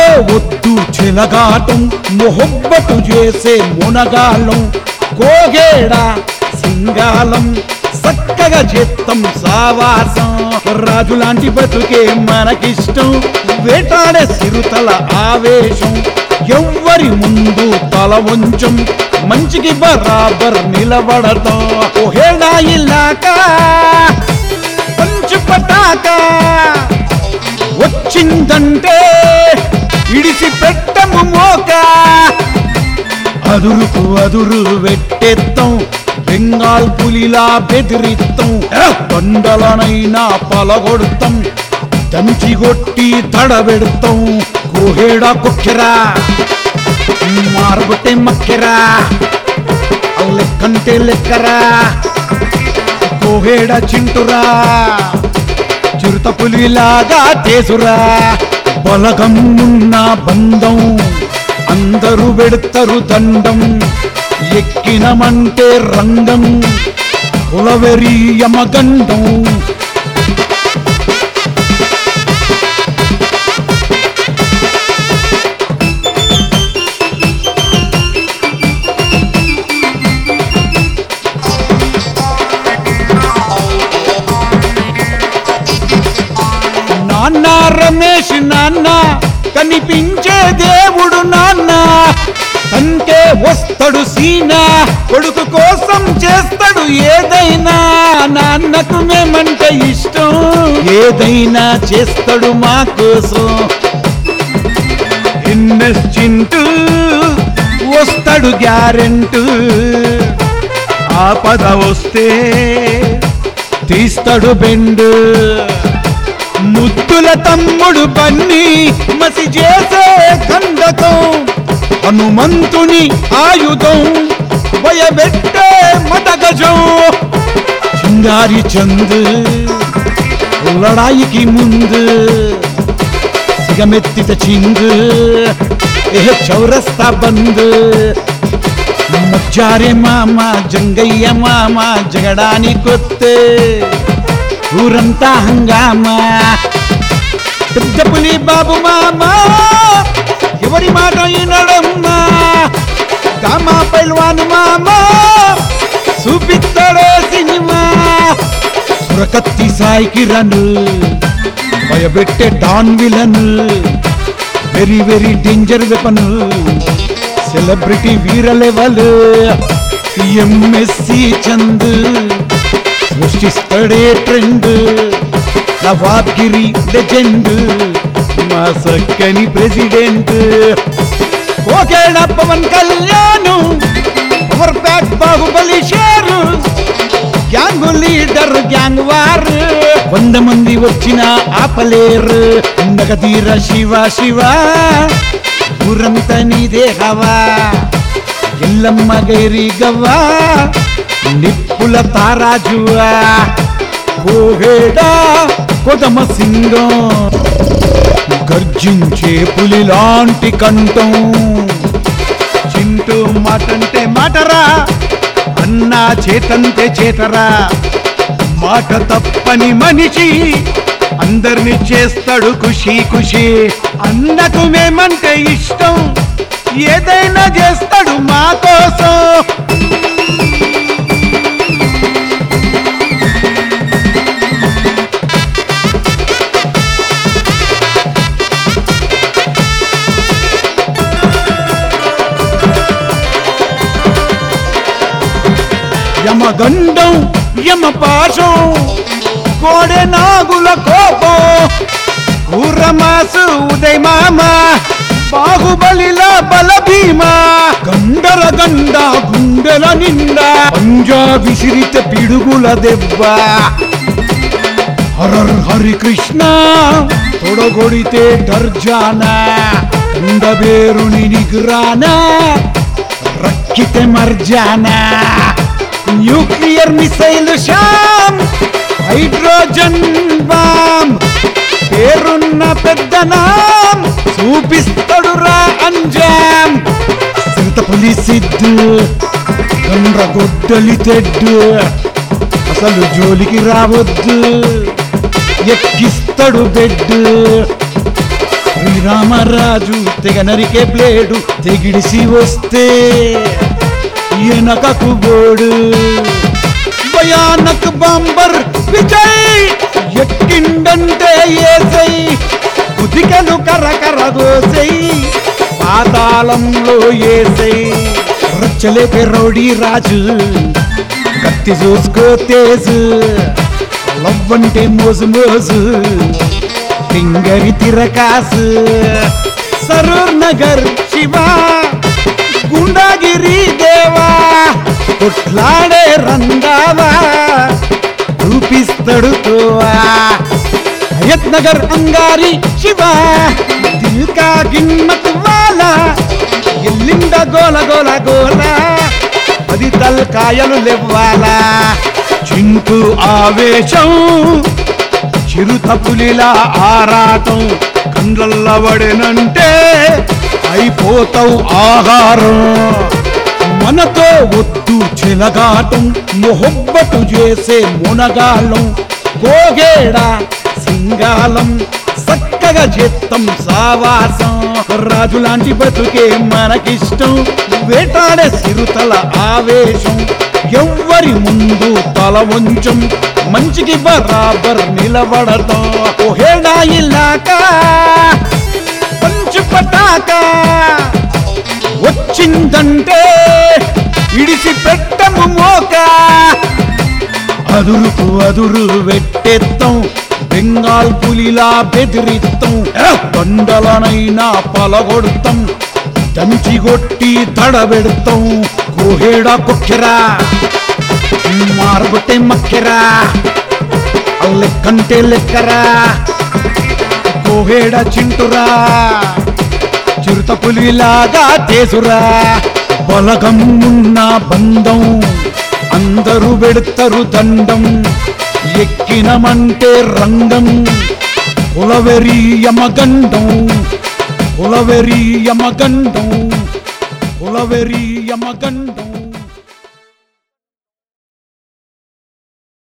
వద్దు చెలగాటం మొహబ్బటు చేసే మునగాళ్ళం కోగేడ సింగాలం చక్కగా చేత్తం సావాసం రాజు లాంటి బతుకే మనకిష్టం వేటాడే సిరుతల ఆవేశం ఎవ్వరి ముందు తల ఉంచం మంచికి బరాబర్ నిలబడతాం ఓహేడా ఇల్లాకా పంచు పటాకా వచ్చిందంటే ఇడిసి పెట్టము మోక అదురుకు అదురు వెట్టెత్తం బెంగాల్ పులిలా బెదిరిత్తం బండలనైనా పలగొడతాం దంచి కొట్టి తడబెడతాం కోహేడా కుక్కెరా మారగొట్టే మక్కెరా లెక్కంటే లెక్కరా కోహేడ చింటురా చిరుత పులిలాగా తేసురా బలగం ఉన్న బంధం అందరూ పెడతారు దండం ఎక్కినమంటే రంగం కులవెరి యమగండం నాన్న రమేష్ నాన్న కనిపించే దేవుడు నాన్న తంటే వస్తాడు సీనా కొడుకు కోసం చేస్తాడు ఏదైనా నాన్నకు మేమంటే ఇష్టం ఏదైనా చేస్తాడు మా కోసం ఎన్ఎస్ చింటూ వస్తాడు గ్యారెంటు ఆపద వస్తే తీస్తాడు బెండు ముద్దుల తమ్ముడు బన్ని మసి చేసే కందకం హనుమంతుని ఆయుధం భయబెట్టే మతగజం చింగారి చందు లడాయికి ముందు సిగమెత్తిత చింగు ఏ చౌరస్తా బంద్ మచ్చారే మామ జంగయ్య మామ జగడాని కొత్తే ఊరంతా హంగామా పెద్ద పులి బాబు మామ ఎవరి మాట వినడమ్మా గామా పైల్వాను మామ చూపిస్తాడే సినిమా సురకత్తి సాయి కిరణ్ భయపెట్టే don villain very very danger weapon celebrity వీర లెవెల్ ఎంఎస్సి చంద్ సృష్టిస్తాడే ట్రెండ్ నవాబ్గిరి లెజెండ్ మా సక్కని ప్రెసిడెంట్ ఓకేడ పవన్ కళ్యాణ్ పవర్ ప్యాక్ బాహుబలి షేరు గ్యాంగ్ లీడర్ గ్యాంగ్ వార్ వంద మంది వచ్చిన ఆపలేరు నగదీర శివ శివ ఊరంతా నీదే హవా ఎల్లమ్మ గైరి గవ్వా నిప్పుల తారాజువా కోహేడా కొదమ సింగం గర్జించే పులి లాంటి కంఠం చింటూ మాటంటే మాటరా అన్నా చేతంతే చేతరా మాట తప్పని మనిషి అందరిని చేస్తాడు ఖుషి ఖుషి అన్నకు మేమంటే ఇష్టం ఏదైనా చేస్తాడు మా కోసం యమగండం యమ పాశం కోడె నాగుల కోపం ఊరమాసు ఉదయ్ మామ బాహుబలిల బల భీమా గండర గండ గుండెల నిండా పంజా విసిరిత పిడుగుల దెబ్బ హరర్ హరి కృష్ణ తొడగొడితే డర్జానా కండబేరుని నిగ్రానా రక్కితే మర్జానా న్యూక్లియర్ మిసైల్ షామ్ హైడ్రోజన్ బాంబ్ పేరున్న పెద్దనాం చూపిస్తాడు రా అంజాం సింతపులి సిద్ధు గొడ్డలి తెడ్డు అసలు జోలికి రావద్దు ఎక్కిస్తాడు బెడ్ శ్రీరామరాజు తెగ నరికే బ్లేడు తెగిడిసి వస్తే వెనకకు బోడు భయానక్ బాంబర్ విజయ్ ఎక్కిండంటే ఏసై కుదికలు కరకర దోసై పాతాళంలో ఏసై రచ్చలేపే రౌడీ రాజు కత్తి చూసుకో తేజు లవ్వంటే మోజు మోజు టింగరి తిరకాసు సరూర్ నగర్ శివ గుండాగిరి దేవా కొట్లాడే రంగావా చూపిస్తాడు తోవా హయత్ నగర్ అంగారి శివ దిల్కా గిమ్మత్ వాలా ఎల్లిండ గోల గోల గోల పది తల్కాయలు లెవ్వాలా చింటూ ఆవేశం చిరుత పులిలా ఆరాటం కండ్లల్ల పడినంటే అయిపోతావు ఆహారం మనతో వద్దు చెలగాటం మొహబ్బటు చేసే మునగాళ్ళం గోగేడ సింగాలం చక్కగా చేత్తం సావాసం రాజు లాంటి బతుకే మనకిష్టం వేటాడే సిరుతల ఆవేశం ఎవ్వరి ముందు తల వంచం మంచికి బరాబర్ నిలబడతాం ఓహేడా ఇలాకా పంచు పటాకా వచ్చిందంటే ఇడిసి పెట్టము మోక అదురుకు అదురు వెట్టెత్తం బెంగాల్ పులిలా బెదిరిత్తం బండలనైనా పలగొడతాం దంచి కొట్టి తడబెడతాం కోహేడా కొక్కెరా మారబొట్టే మక్కెరా లెక్కంటే లెక్కరా కోహేడ చింటురా చిరుత పులిలాగా తేసురా బలగం ఉన్న బంధం అందరూ పెడతారు దండం ఎక్కినమంటే రంగం కులవెరి యమగండం కులవెరి యమగండం కులవెరి యమగండం